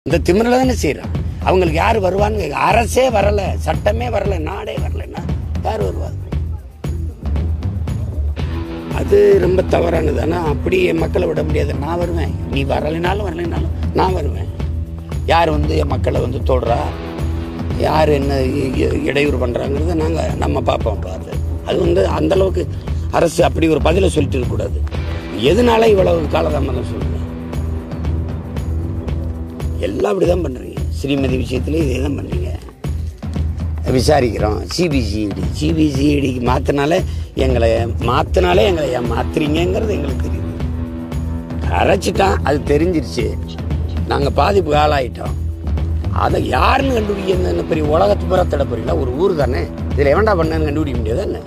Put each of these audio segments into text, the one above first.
இந்த திமிரில் தானே செய்கிறான் அவங்களுக்கு யார் வருவான்னு கேக்க- அரசே வரல சட்டமே வரல நாடே வரலன்னா யார் வருவாங்க அது ரொம்ப தவறானது ஆனால் அப்படி என் மக்களை விட முடியாது நான் வருவேன் நீ வரலைனாலும் வரலைனாலும் நான் வருவேன் யார் வந்து என் மக்களை வந்து தொடுறா யார் என்ன இ- இ- இடையூறு பண்ணுறாங்கிறத நாங்கள் நம்ம பார்ப்போம் பார்த்து அது வந்து அந்த அளவுக்கு அரசு அப்படி ஒரு பதிலை சொல்லிட்டு இருக்கக்கூடாது எதனால இவ்வளவு காலதாமதம் சொல்லுங்க எல்லாம் அப்படிதான் பண்றீங்க ஸ்ரீமதி விஷயத்துல இதே தான் பண்றீங்க விசாரிக்கிறோம் சிபிசிஐடி சிபிசிஐடிக்கு மாத்தினாலே எங்களை மாத்தினாலே எங்களை ஏன் மாத்துறீங்கங்கிறது எங்களுக்கு தெரியுது அரைச்சிட்டான் அது தெரிஞ்சிருச்சு நாங்கள் பாதிப்பு ஆளாயிட்டோம் அதை யாருன்னு கண்டுபிடிக்க என்ன பெரிய உலகத்து புற தேட போறீங்களா ஒரு ஊர் தானே இதில் எவன்டா பண்ணன்னு கண்டுபிடிக்க முடியாது என்ன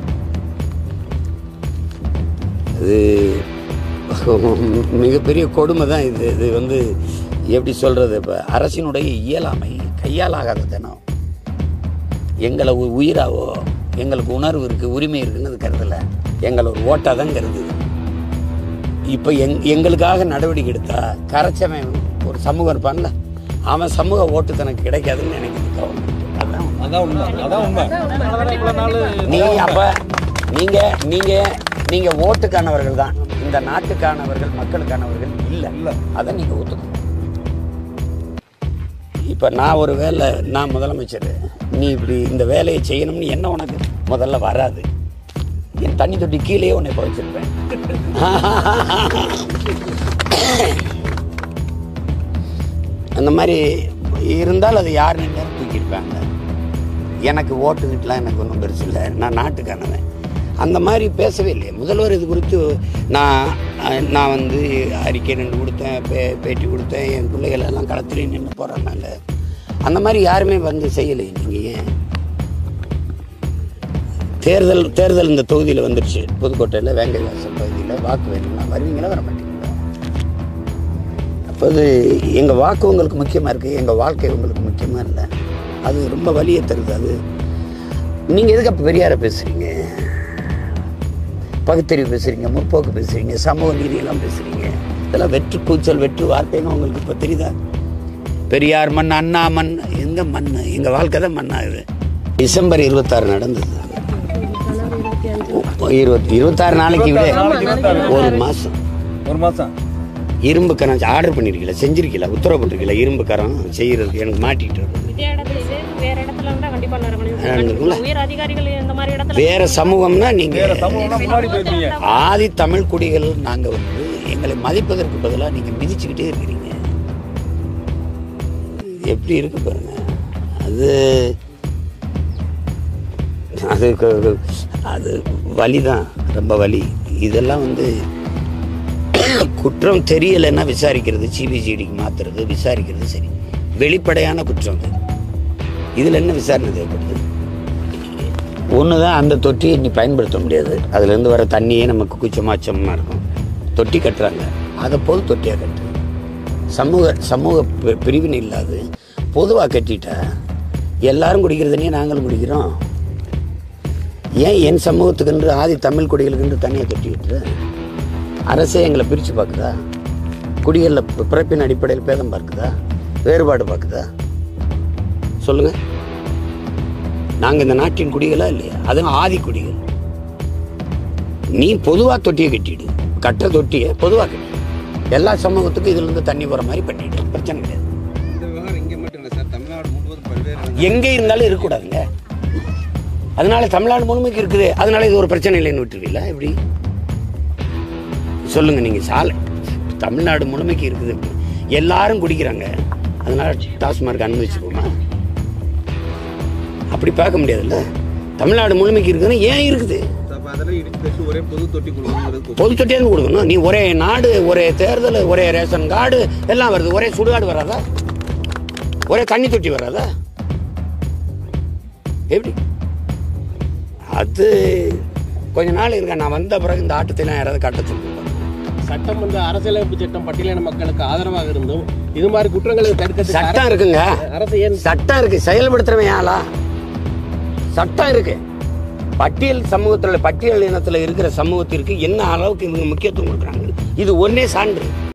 இது மிகப்பெரிய கொடுமை தான் இது இது வந்து எப்படி சொல்றது இப்போ அரசினுடைய இயலாமை கையாலாகாத தினம் எங்களை ஒரு உயிராவோ எங்களுக்கு உணர்வு இருக்கு உரிமை இருக்குன்னு அது கருதல எங்களை ஒரு ஓட்டாக தான் கருதுது இப்போ எங் எங்களுக்காக நடவடிக்கை எடுத்தா கரைச்சவன் ஒரு சமூகம் இருப்பான்ல அவன் சமூக ஓட்டு தனக்கு கிடைக்காதுன்னு நினைக்குது கவர்மெண்ட் அதான் உண்மை. அதான் உண்மை அதான் உண்மை அதனாலதான் இவ்வளவு நாள் நீங்க அப்ப நீங்க நீங்க நீங்க ஓட்டுக்கானவர்கள் தான் இந்த நாட்டுக்கானவர்கள் மக்களுக்கானவர்கள் இல்ல இல்ல. அதை நீங்க ஒத்துக்கணும் இப்ப நான் ஒரு வேலை நான் முதலமைச்சர் நீ இப்படி இந்த வேலையை செய்யணும்னு என்ன உனக்கு முதல்ல வராது என் தண்ணி தொட்டி கீழே உன்னை குறைச்சிருப்பேன் அந்த மாதிரி இருந்தால் அது யார் நின்று தூக்கியிருப்பாங்க எனக்கு ஓட்டுக்கிட்டலாம் எனக்கு ஒன்றும் பெருசு இல்லை நான் நாட்டுக்கானவன் அந்த மாதிரி பேசவே இல்லையே முதல்வர் இது குறித்து நான் அஹ், நான் வந்து அறிக்கை நின்று கொடுத்தேன் பே பேட்டி கொடுத்தேன் என் பிள்ளைகள் எல்லாம் களத்துலேயே நின்று போகிறாங்க அந்த மாதிரி யாருமே வந்து செய்யலையே நீங்கள் ஏன் தேர்தல் தேர்தல் இந்த தொகுதியில் வந்துடுச்சு புதுக்கோட்டையில் வேங்கைவாசல் பகுதியில் வாக்கு வேணும்னா வருவீங்களா வர மாட்டீங்களா அப்போ அது எங்கள் வாக்கு உங்களுக்கு முக்கியமாக இருக்குது எங்கள் வாழ்க்கை உங்களுக்கு முக்கியமாக இல்லை அது ரொம்ப வலியை தருது அது நீங்கள் எதுக்கு அப்போ பெரியாரை பேசுகிறீங்க பகுத்தறிவு பேசுகிறீங்க முற்போக்கு பேசுகிறீங்க சமூக நீதியெல்லாம் பேசுகிறீங்க இதெல்லாம் வெற்று கூச்சல் வெற்று வார்த்தைன்னு உங்களுக்கு இப்போ தெரியுதா பெரியார் மண் அண்ணா மண் எங்க மண் எங்கள் வாழ்க்கை தான் மண்ணாகுது டிசம்பர் இருபத்தாறு நடந்தது இருபத்தி இருபத்தாறு நாளைக்கு விட ஒரு மாதம் ஒரு மாசம் இரும்பு கரம் ஆர்டர் பண்ணிருக்கல செஞ்சிருக்கல உத்தரவு போட்டிருக்கல இரும்பு கரம் செய்யறதுக்கு எனக்கு மாட்டிட்டு இருக்குது இதே இடத்துல இதே வேற இடத்துல இருந்தா கண்டிப்பா நடக்கும்ல? நடக்கணும் உயர் அதிகாரிகள் இந்த மாதிரி இடத்துல வேற சமூகம்னா நீங்க வேற சமூகம்னா முன்னாடி போயிருந்தீங்க ஆதி தமிழ் குடிகள் நாங்க வந்து எங்களை மதிப்பதற்கு பதிலாக நீங்க மிதிச்சுக்கிட்டே இருக்கிறீங்க எப்படி இருக்கு பாருங்க அது அது க- அது வலிதான் ரொம்ப வலி இதெல்லாம் வந்து குற்றம் தெரியலைன்னா விசாரிக்கிறது சிபிசிடிக்கு மாத்துறது விசாரிக்கிறது சரி வெளிப்படையான குற்றம் அது இதில் என்ன விசாரணை தேவைப்படுது ஒன்று தான் அந்த தொட்டியை நீ பயன்படுத்த முடியாது அதுலேருந்து வர தண்ணியே நமக்கு குச்சமாக அச்சமாக இருக்கும் தொட்டி கட்டுறாங்க அதை பொது தொட்டியாக கட்டு சமூக சமூக பி- பிரிவினை இல்லாது பொதுவாக கட்டிட்டா எல்லாரும் குடிக்கிற தண்ணியை நாங்களும் குடிக்கிறோம் ஏன் என் சமூகத்துக்கென்று ஆதி தமிழ் குடிகளுக்கென்று தனியாக கட்டிக்கிட்டு அரசே எங்களை பிரித்து பார்க்குதா குடிகளில் பி- பிறப்பின் அடிப்படையில் பேதம் பார்க்குதா வேறுபாடு பார்க்குதா சொல்லுங்கள் நாங்கள் இந்த நாட்டின் குடிகளா இல்லையா அதுவும் ஆதி குடிகள் நீ பொதுவாக தொட்டியை கட்டிடு கட்டுற தொட்டியை பொதுவாக கட்டி எல்லா சமூகத்துக்கும் இதுல இருந்து தண்ணி போகிற மாதிரி பண்ணிடு பிரச்சனை கிடையாது இந்த விவகாரம் இங்கே மட்டும் இல்லை சார் தமிழ்நாடு முழுவதும் பல்வேறு எங்கே இருந்தாலும் இருக்கக்கூடாதுங்க அதனால தமிழ்நாடு முழுமைக்கு இருக்குது அதனால இது ஒரு பிரச்சனை இல்லைன்னு விட்டுருவீங்களா எப்படி சொல்லுங்க நீங்க சாலை தமிழ்நாடு முழுமைக்கு இருக்குது எல்லாரும் குடிக்கிறாங்க அதனால டாஸ்மார்க் அனுமதிச்சுக்கோமா அப்படி பார்க்க முடியாதுல்ல தமிழ்நாடு முழுமைக்கு இருக்குதுன்னா ஏன் இருக்குது அப்போ அதெல்லாம் இடிச்சு பேசி ஒரே பொது தொட்டி கொடுக்கணுங்கிறது பொது தொட்டியாந்து கொடுக்கணும் நீ ஒரே நாடு ஒரே தேர்தல் ஒரே ரேஷன் கார்டு எல்லாம் வருது ஒரே சுடுகாடு வராதா ஒரே தண்ணி தொட்டி வராதா எப்படி அது கொஞ்ச நாள் இருக்க நான் வந்த பிறகு இந்த ஆட்டத்தை யாராவது காட்ட சொல்லுங்க சட்டம் வந்து அரசியலமைப்பு சட்டம் பட்டியலின மக்களுக்கு ஆதரவாக இருந்தும் இது மாதிரி குற்றங்களை தடுக்கிறதுக்கு சட்டம் இருக்குங்க அரசு ஏன் சட்டம் இருக்கு செயல்படுத்துறவன் ஆளா சட்டம் இருக்கு பட்டியல் சமூகத்துல பட்டியல் இனத்துல இருக்கிற சமூகத்திற்கு என்ன அளவுக்கு இவங்க முக்கியத்துவம் கொடுக்குறாங்க இது ஒன்னே சான்று